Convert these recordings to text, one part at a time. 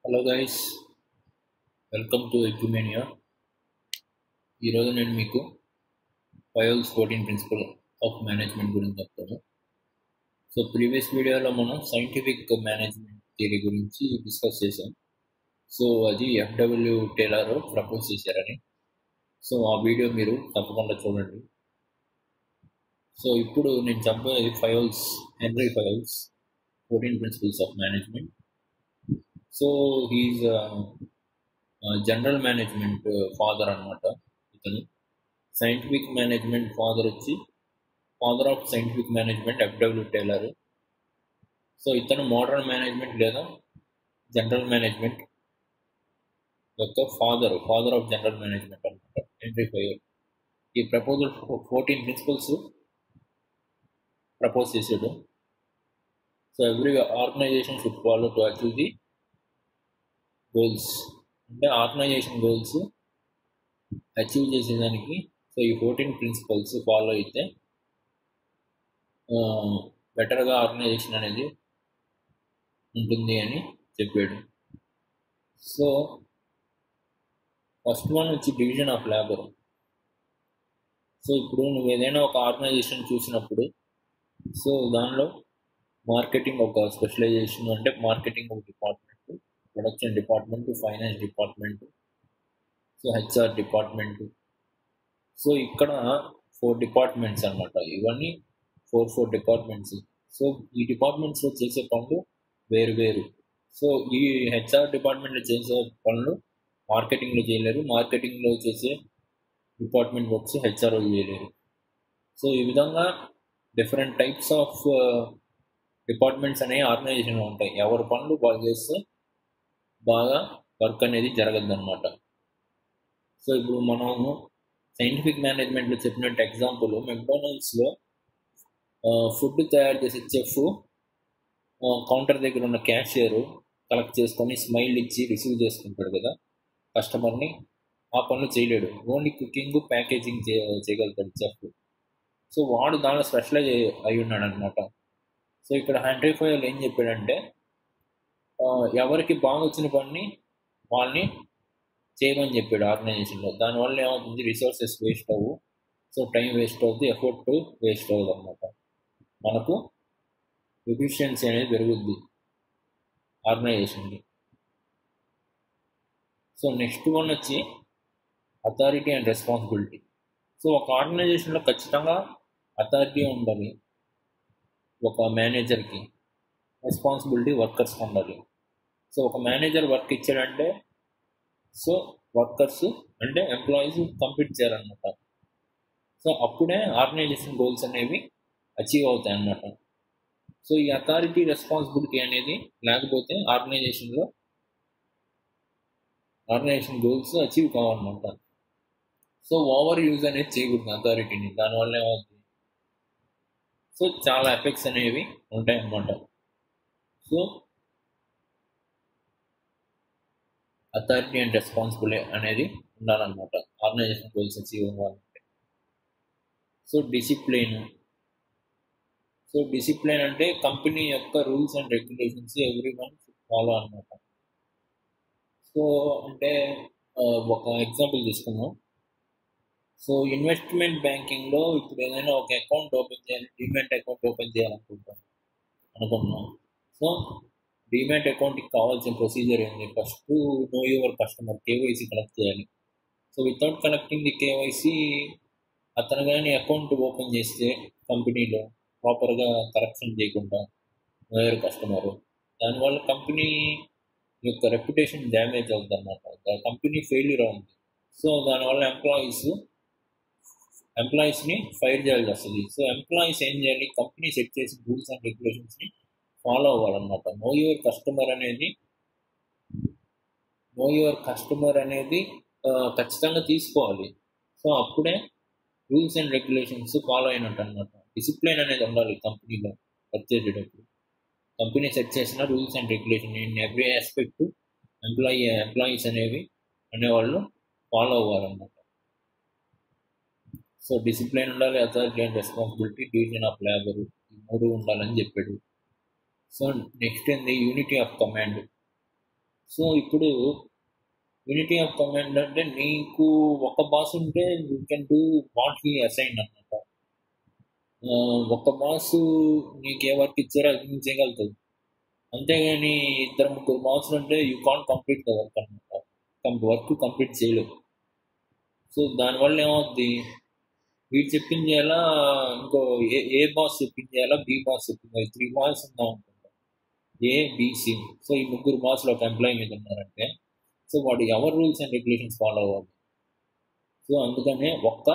hello guys welcome to Ecumania ఈరోజు నేను మీకు Fayol's fourteen principle of management గురించి చెప్తాను సో ప్రీవియస్ వీడియోలో మనం సైంటిఫిక్ మేనేజ్మెంట్ థియరీ గురించి డిస్కస్ చేసాం సో అది ఎఫ్డబ్ల్యూ టేలర్ ప్రపోజ్ చేశారని సో ఆ వీడియో మీరు తప్పకుండా చూడండి సో ఇప్పుడు నేను చెప్పేది Fayol's Henri Fayol's fourteen principles of management so he is general management father అనమాట ఇతను సైంటిఫిక్ మేనేజ్మెంట్ ఫాదర్ వచ్చి father of scientific management F W Taylor so ఇతను మోడర్న్ మేనేజ్మెంట్ లేదా జనరల్ మేనేజ్మెంట్ యొక్క father father of general management అనమాట Henri Fayol ఈ proposal fourteen principles propose చేసాడు so every organisation should follow to achieve the goals అంటే organisation goals achieve చేసేదానికి so ఈ fourteen principles follow అయితే బెటర్గా ఆర్గనైజేషన్ అనేది ఉంటుంది అని చెప్పాడు సో ఫస్ట్ వన్ వచ్చి డివిజన్ ఆఫ్ లేబర్ సో ఇప్పుడు నువ్వు ఏదైనా ఒక ఆర్గనైజేషన్ చూసినప్పుడు సో దానిలో మార్కెటింగ్ ఒక స్పెషలైజేషన్ అంటే మార్కెటింగ్ ఒక department production department finance department so HR department so ఇక్కడ ఫోర్ డిపార్ట్మెంట్స్ అనమాట ఇవన్నీ ఫోర్ ఫోర్ డిపార్ట్మెంట్స్ సో ఈ డిపార్ట్మెంట్స్లో చేసే పనులు వేరు వేరు సో ఈ హెచ్ఆర్ డిపార్ట్మెంట్లో చేసే పనులు మార్కెటింగ్లో చేయలేరు మార్కెటింగ్లో చేసే డిపార్ట్మెంట్ వర్క్స్ హెచ్ఆర్ఓ చేయలేరు సో ఈ విధంగా డిఫరెంట్ టైప్స్ ఆఫ్ డిపార్ట్మెంట్స్ అనేవి ఆర్గనైజేషన్లో ఉంటాయి ఎవరి పనులు వాళ్ళు చేస్తే బాగా వర్క్ అనేది జరగదు అనమాట సో ఇప్పుడు మనము సైంటిఫిక్ మేనేజ్మెంట్లో చెప్పినట్టు ఎగ్జాంపుల్ మెక్డానల్డ్స్లో ఫుడ్ తయారు చేసే చెఫ్ కౌంటర్ దగ్గర ఉన్న క్యాషియర్ కలెక్ట్ చేసుకొని స్మైల్ ఇచ్చి రిసీవ్ చేసుకుంటాడు కదా కస్టమర్ని ఆ పనులు చేయలేడు ఓన్లీ కుకింగ్ ప్యాకేజింగ్ చే చేయగలుగుతాడు చెఫ్ సో వాడు దానిలో స్పెషలైజ్ అయి ఉన్నాడు అనమాట సో ఇక్కడ హండ్రెడ్ ఫైవ్ ఏం చెప్పాడంటే ఎవరికి బాగా వచ్చిన పని వాళ్ళని చేయమని చెప్పాడు ఆర్గనైజేషన్లో దానివల్ల ఏమవుతుంది రిసోర్సెస్ వేస్ట్ అవ్వు సో టైం వేస్ట్ అవుతుంది ఎఫర్ట్ వేస్ట్ అవ్వదు అనమాట మనకు ఎఫిషియన్సీ అనేది పెరుగుద్ది ఆర్గనైజేషన్కి సో నెక్స్ట్ వన్ వచ్చి అథారిటీ అండ్ రెస్పాన్సిబిలిటీ సో ఒక ఆర్గనైజేషన్లో ఖచ్చితంగా అథారిటీ ఉండాలి ఒక మేనేజర్కి రెస్పాన్సిబిలిటీ వర్కర్స్కి ఉండాలి సో ఒక మేనేజర్ వర్క్ ఇచ్చాడంటే సో వర్కర్స్ అంటే ఎంప్లాయీస్ కంప్లీట్ చేయాలన్నమాట సో అప్పుడే ఆర్గనైజేషన్ గోల్స్ అనేవి అచీవ్ అవుతాయి అన్నమాట సో ఈ అథారిటీ రెస్పాన్సిబిలిటీ అనేది లేకపోతే ఆర్గనైజేషన్లో ఆర్గనైజేషన్ గోల్స్ అచీవ్ కావాలన్నమాట సో ఓవర్ యూజ్ అనేది చేయకూడదు అథారిటీని దానివల్ల ఏమవుతుంది సో చాలా ఎఫెక్ట్స్ అనేవి ఉంటాయి అన్నమాట సో అథారిటీ అండ్ రెస్పాన్సిబుల్ అనేది ఉండాలన్నమాట ఆర్గనైజేషన్ గోల్స్ అచీవ్ అవ్వాలంటే సో డిసిప్లిన్ సో డిసిప్లిన్ అంటే కంపెనీ యొక్క rules and regulations every one follow అనమాట సో అంటే ఒక ఎగ్జాంపుల్ తీసుకుందాం సో ఇన్వెస్ట్మెంట్ బ్యాంకింగ్లో ఇప్పుడు ఏదైనా ఒక అకౌంట్ ఓపెన్ చేయాలి డిమెట్ అకౌంట్ ఓపెన్ చేయాలనుకుంటాం అనుకున్నాం సో డిమెట్ అకౌంట్కి కావాల్సిన ప్రొసీజర్ ఏంటి first know your customer KYC collect చేయాలి so without collecting the KYC అతను కానీ అకౌంట్ ఓపెన్ చేస్తే కంపెనీలో ప్రాపర్గా కరెక్షన్ చేయకుండా నో యువర్ కస్టమర్ దానివల్ల కంపెనీ యొక్క రెప్యుటేషన్ డ్యామేజ్ అవుతుంది అనమాట కంపెనీ ఫెయిల్యూర్ అవుతుంది సో దానివల్ల ఎంప్లాయీస్ ఎంప్లాయీస్ని ఫైర్ చేయాల్సి వస్తుంది సో ఎంప్లాయీస్ ఏం చేయాలి కంపెనీ సెట్ చేసిన రూల్స్ అండ్ రెగ్యులేషన్స్ని ఫాలో అవ్వాలన్నమాట నో యువర్ కస్టమర్ అనేది నో యువర్ కస్టమర్ అనేది ఖచ్చితంగా తీసుకోవాలి సో అప్పుడే రూల్స్ అండ్ రెగ్యులేషన్స్ ఫాలో అయినట్టు అనమాట డిసిప్లిన్ అనేది ఉండాలి కంపెనీలో వర్క్ చేసేటప్పుడు కంపెనీ సెట్ చేసిన rules and regulation in every aspect employee employees అనేవి అనేవాళ్ళు ఫాలో అవ్వాలన్నమాట సో డిసిప్లిన్ ఉండాలి authority and responsibility division of labour ఈ మూడు ఉండాలని చెప్పాడు సో నెక్స్ట్ ఏంది యూనిటీ ఆఫ్ కమాండ్ సో ఇప్పుడు యూనిటీ ఆఫ్ కమాండ్ అంటే నీకు ఒక బాస్ ఉంటే you can do what he assign అనమాట ఒక బాస్ నీకు ఏ వర్క్ ఇచ్చారో అది నువ్వు చేయగలుగుతావు అంతేగాని ఇద్దరు ముగ్గురు బాసులు ఉంటే you can't complete the work అనమాట వర్క్ కంప్లీట్ చేయలేవు సో దానివల్ల ఏమవుద్ది వీడు చెప్పింది చేయాలా ఇంకో ఏ ఏ బాస్ చెప్పింది చేయాలా బి బాస్ చెప్పింది త్రీ బాస్ ఉందాం అనుకుంటా ఏ బిసి సో ఈ ముగ్గురు బాస్లు ఒక ఎంప్లాయీ మీద ఉన్నారంటే సో వాడు ఎవరి రూల్స్ అండ్ రెగ్యులేషన్స్ ఫాలో అవ్వాలి సో అందుకనే ఒక్క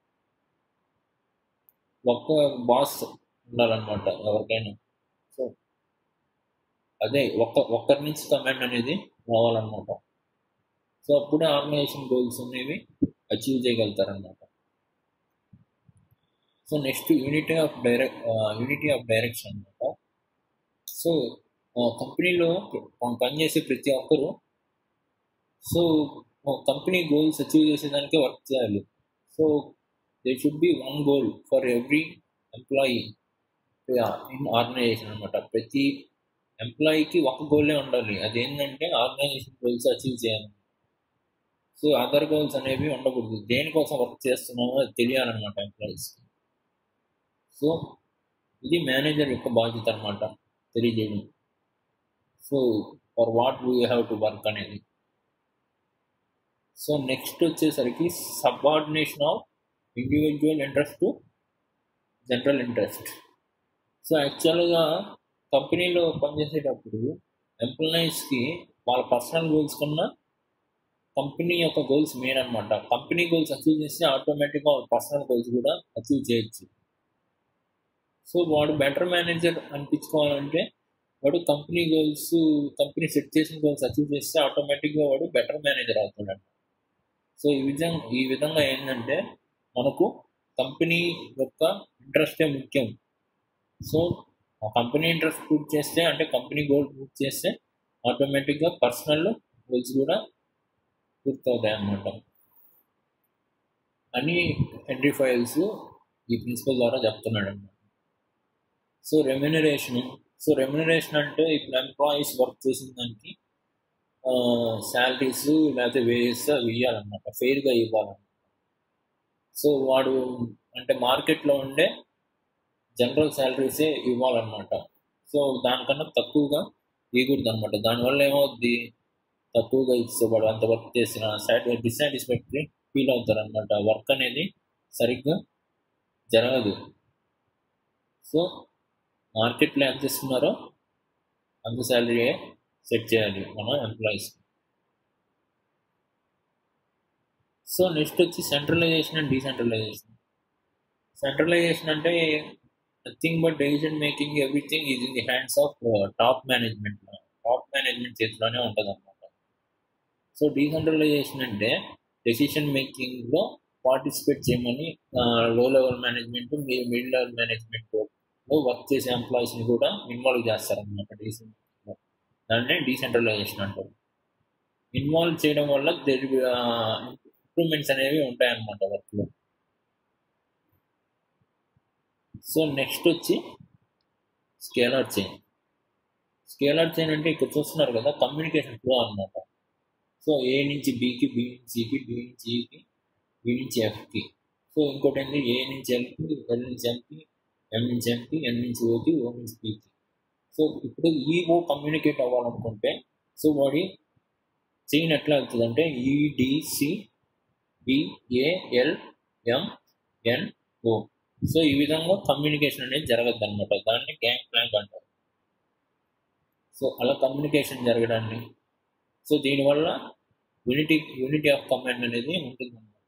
ఒక్క బాస్ ఉండాలన్నమాట ఎవరికైనా సో అదే ఒక్క ఒక్కరి నుంచి కమాండ్ అనేది రావాలన్నమాట సో అప్పుడే ఆర్గనైజేషన్ గోల్స్ అనేవి అచీవ్ చేయగలుగుతారన్నమాట so next unity of direct unity of direction అనమాట సో కంపెనీలో పనిచేసే ప్రతి ఒక్కరు సో కంపెనీ గోల్స్ అచీవ్ చేసేదానికే వర్క్ చేయాలి so they should be one goal for every employee in organisation అనమాట ప్రతి ఎంప్లాయీకి ఒక గోలే ఉండాలి అదేంటంటే ఆర్గనైజేషన్ గోల్స్ అచీవ్ చేయాలి సో అదర్ గోల్స్ అనేవి ఉండకూడదు దేనికోసం వర్క్ చేస్తున్నామో అది తెలియాలన్నమాట ఎంప్లాయీస్కి సో ఇది మేనేజర్ యొక్క బాధ్యత అనమాట తెలియజేయడం so for what we have to work అనేది సో నెక్స్ట్ వచ్చేసరికి subordination of individual interest to general interest so యాక్చువల్గా కంపెనీలో పనిచేసేటప్పుడు ఎంప్లాయీస్కి వాళ్ళ పర్సనల్ గోల్స్ కన్నా కంపెనీ యొక్క గోల్స్ మెయిన్ అనమాట కంపెనీ గోల్స్ అచీవ్ చేస్తే ఆటోమేటిక్గా వాళ్ళ పర్సనల్ గోల్స్ కూడా అచీవ్ చేయొచ్చు సో వాడు బెటర్ మేనేజర్ అనిపించుకోవాలంటే వాడు కంపెనీ గోల్స్ కంపెనీ సెట్ చేసిన గోల్స్ అచీవ్ చేస్తే ఆటోమేటిక్గా వాడు బెటర్ మేనేజర్ అవుతాడు సో ఈ విధంగా ఈ విధంగా ఏంటంటే మనకు కంపెనీ యొక్క ఇంట్రెస్టే ముఖ్యం సో ఆ కంపెనీ ఇంట్రెస్ట్ పూర్తి చేస్తే అంటే కంపెనీ గోల్ పూర్తి చేస్తే ఆటోమేటిక్గా పర్సనల్ గోల్స్ కూడా పూర్తవుతాయి అన్నమాట అని హెన్రీ ఫైల్స్ ఈ ప్రిన్సిపల్ ద్వారా చెప్తున్నాడు అన్నమాట సో రెమ్యునరేషన్ సో రెమ్యునరేషన్ అంటే ఇప్పుడు ఎంప్లాయీస్ వర్క్ చేసిన దానికి శాలరీస్ లేకపోతే వేస్ అవి ఇవ్వాలన్నమాట ఫెయిర్గా ఇవ్వాలన్నమాట సో వాడు అంటే మార్కెట్లో ఉండే జనరల్ శాలరీసే ఇవ్వాలన్నమాట సో దానికన్నా తక్కువగా ఇవ్వకూడదు అనమాట దానివల్ల ఏమవుద్ది తక్కువగా ఇస్తే వాడు అంత వర్క్ చేసిన సాటి డిస్సాటిస్ఫాక్టరీ ఫీల్ అవుతారు అనమాట వర్క్ అనేది సరిగ్గా జరగదు సో మార్కెట్లో ఎంత ఇస్తున్నారో అంత శాలరీ సెట్ చేయాలి మన ఎంప్లాయీస్ సో నెక్స్ట్ వచ్చి సెంట్రలైజేషన్ అండ్ డీసెంట్రలైజేషన్ సెంట్రలైజేషన్ అంటే nothing but decision making everything is in the hands of top management top management చేతిలోనే ఉంటుంది అనమాట సో డీసెంట్రలైజేషన్ అంటే డెసిషన్ మేకింగ్లో పార్టిసిపేట్ చేయమని low level management middle level management లో work చేసే ఎంప్లాయీస్ని కూడా ఇన్వాల్వ్ చేస్తారనమాట డీసెంట్ దాన్నే డీసెంట్రలైజేషన్ అంటారు ఇన్వాల్వ్ చేయడం వల్ల ఇంప్రూవ్మెంట్స్ అనేవి ఉంటాయన్నమాట వర్క్లో సో నెక్స్ట్ వచ్చి స్కేలర్ చైన్ స్కేలర్ చైన్ అంటే ఇక్కడ చూస్తున్నారు కదా కమ్యూనికేషన్ ఫ్లో అనమాట సో ఏ నుంచి బికి బి నుంచి సికి డి నుంచి ఈకి బి నుంచి ఎఫ్కి సో ఇంకోటి ఏంటి ఏ నుంచి ఎల్కి ఎల్ నుంచి ఎంకి ఎం నుంచి ఎంకి ఎన్ నుంచి ఓకి ఓ నుంచి పికి సో ఇప్పుడు ఈ ఓ కమ్యూనికేట్ అవ్వాలనుకుంటే సో వాడి చైన్ ఎట్లా అవుతుంది అంటే E D C B A L M N O so ఈ విధంగా కమ్యూనికేషన్ అనేది జరగద్దు అనమాట దాన్ని గ్యాంగ్ ప్లాంక్ అంటారు సో అలా కమ్యూనికేషన్ జరగడాన్ని సో దీనివల్ల యూనిటీ యూనిటీ ఆఫ్ కమాండ్ అనేది ఉంటుంది అనమాట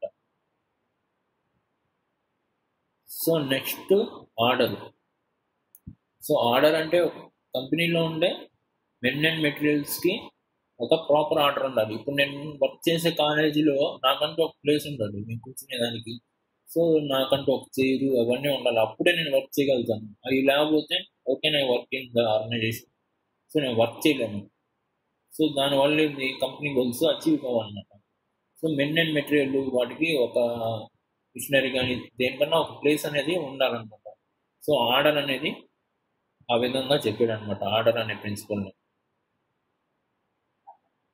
so next order so order అంటే కంపెనీలో ఉండే మెన్ అండ్ మెటీరియల్స్కి ఒక ప్రాపర్ ఆర్డర్ ఉండాలి ఇప్పుడు నేను వర్క్ చేసే కాలేజీలో నాకంటూ ఒక ప్లేస్ ఉండాలి నేను కూర్చునేదానికి సో నాకంటూ ఒక చైరు అవన్నీ ఉండాలి అప్పుడే నేను వర్క్ చేయగలుగుతాను అవి లేకపోతే ఓకే నేను work in the organisation so నేను వర్క్ చేయలేను సో దానివల్ల ఇది కంపెనీ గోల్స్ అచీవ్ కావాలన్నమాట సో మెన్ అండ్ మెటీరియల్ వాటికి ఒక మిషనరీ కానీ దేనికన్నా ఒక ప్లేస్ అనేది ఉండాలన్నమాట సో ఆర్డర్ అనేది ఆ విధంగా చెప్పాడు అనమాట ఆర్డర్ అనే ప్రిన్సిపల్ని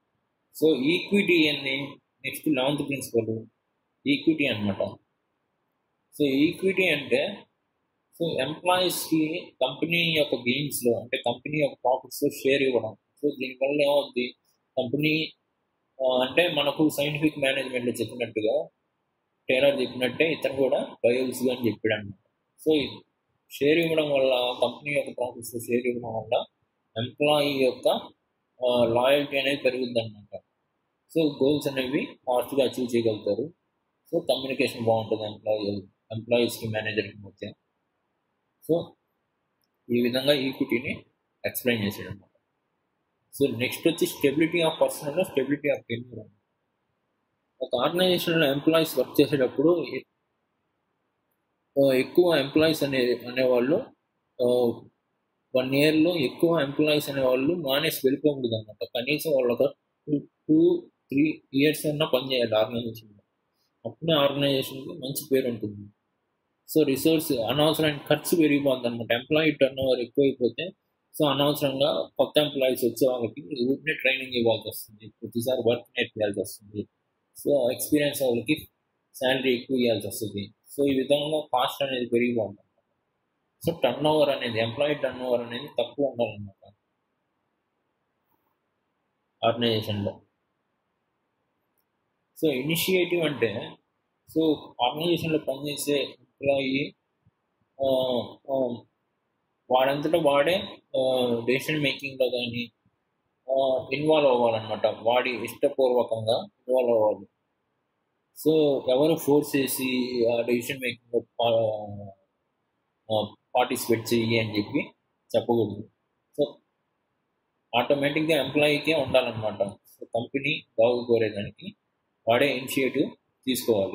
సో ఈక్విటీ అని నెక్స్ట్ లెవెంత్ ప్రిన్సిపల్ ఈక్విటీ అనమాట సో ఈక్విటీ అంటే సో ఎంప్లాయీస్కి కంపెనీ యొక్క గెయిన్స్లో అంటే కంపెనీ యొక్క ప్రాఫిట్స్లో షేర్ ఇవ్వడం సో దీనివల్ల ఏమవుద్ది కంపెనీ అంటే మనకు సైంటిఫిక్ మేనేజ్మెంట్లో చెప్పినట్టుగా టైలర్ చెప్పినట్టే ఇతను కూడా బయోల్స్గా అని చెప్పాడు అనమాట సో షేర్ ఇవ్వడం వల్ల కంపెనీ యొక్క ప్రాఫిట్స్లో షేర్ ఇవ్వడం వల్ల ఎంప్లాయీ యొక్క లాయల్టీ అనేది పెరుగుద్ది అనమాట సో గోల్స్ అనేవి ఫాస్ట్గా అచీవ్ చేయగలుగుతారు సో కమ్యూనికేషన్ బాగుంటుంది ఎంప్లాయీ ఎంప్లాయీస్కి మేనేజర్కి మధ్య సో ఈ విధంగా ఈక్విటీని ఎక్స్ప్లెయిన్ చేసాడు అనమాట సో నెక్స్ట్ వచ్చి stability of personnel stability of tenure ఒక ఆర్గనైజేషన్లో ఎంప్లాయీస్ వర్క్ చేసేటప్పుడు ఎక్కువ ఎంప్లాయీస్ అనే అనేవాళ్ళు వన్ ఇయర్లో ఎక్కువ ఎంప్లాయీస్ అనేవాళ్ళు మానేసి వెళ్ళిపోకూడదు అనమాట కనీసం వాళ్ళొక టూ టూ త్రీ ఇయర్స్ అన్నా పనిచేయాలి ఆర్గనైజేషన్లో అప్పుడే ఆర్గనైజేషన్కి మంచి పేరు ఉంటుంది సో రిసోర్స్ అనవసరమైన ఖర్చు పెరిగిపోతుంది అనమాట ఎంప్లాయీ టర్న్ ఓవర్ ఎక్కువైపోతే సో అనవసరంగా కొత్త ఎంప్లాయీస్ వచ్చే వాళ్ళకి ఊరినే ట్రైనింగ్ ఇవ్వాల్సి వస్తుంది ప్రతిసారి వర్క్ నేర్పించాల్సి వస్తుంది సో ఎక్స్పీరియన్స్ వాళ్ళకి శాలరీ ఎక్కువ ఇవ్వాల్సి వస్తుంది సో ఈ విధంగా కాస్ట్ అనేది పెరిగిపోతుంది సో టర్న్ ఓవర్ అనేది ఎంప్లాయీ టర్న్ ఓవర్ అనేది తక్కువ ఉండాలన్నమాట ఆర్గనైజేషన్లో సో ఇనిషియేటివ్ అంటే సో ఆర్గనైజేషన్లో పనిచేసే ఎంప్లాయీ వాడంతటా వాడే డెసిషన్ మేకింగ్లో కానీ ఇన్వాల్వ్ అవ్వాలన్నమాట వాడి ఇష్టపూర్వకంగా ఇన్వాల్వ్ అవ్వాలి సో ఎవరు ఫోర్స్ చేసి డెసిషన్ మేకింగ్లో పార్టిసిపేట్ చెయ్యి అని చెప్పి చెప్పకూడదు సో ఆటోమేటిక్గా ఎంప్లాయీకే ఉండాలన్నమాట సో కంపెనీ బాగు కోరేదానికి వాడే ఇనిషియేటివ్ తీసుకోవాలి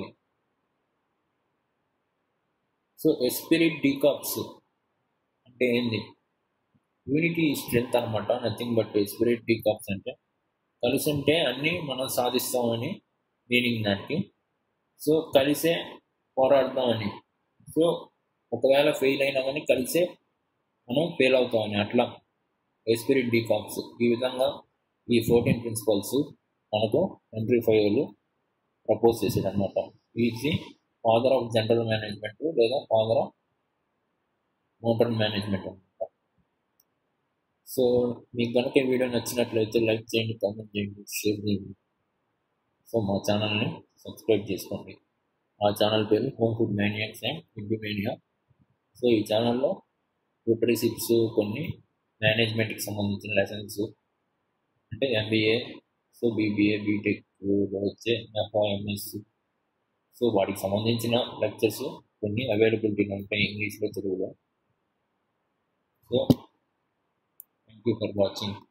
సో ఎస్పిరిట్ డీకాప్స్ అంటే ఏంది యూనిటీ స్ట్రెంత్ అనమాట నథింగ్ బట్ ఎస్పిరిట్ డీకాప్స్ అంటే కలిసి ఉంటే అన్నీ మనం సాధిస్తామని మీనింగ్ దానికి సో కలిసే పోరాడదామని సో ఒకవేళ ఫెయిల్ అయినా కానీ కలిసే మనం ఫెయిల్ అవుతామని అట్లా ఎస్పిరిట్ డీకాప్స్ ఈ విధంగా ఈ ఫోర్టీన్ ప్రిన్సిపల్స్ మనకు ఎంట్రీ ఫైవ్లు ప్రపోజ్ చేసేది అనమాట he is father of general management లేదా ఫాదర్ ఆఫ్ మోడర్న్ మేనేజ్మెంట్ అనమాట సో మీకు కనుక ఈ వీడియో నచ్చినట్లయితే లైక్ చేయండి కామెంట్ చేయండి షేర్ చేయండి సో మా ఛానల్ని సబ్స్క్రైబ్ చేసుకోండి మా ఛానల్ పేరు Home Food Maniacs and Indi Mania so ఈ ఛానల్లో ట్యూటర్షిప్స్ కొన్ని మేనేజ్మెంట్కి సంబంధించిన లెసన్స్ అంటే ఎంబీఏ సో బీబీఏ బీటెక్ వచ్చే ఎఫ్ఐఎంఎస్ సో వాటికి సంబంధించిన లెక్చర్స్ కొన్ని అవైలబిలిటీలో ఉంటాయి ఇంగ్లీష్లో తెలుగులో so thank you for watching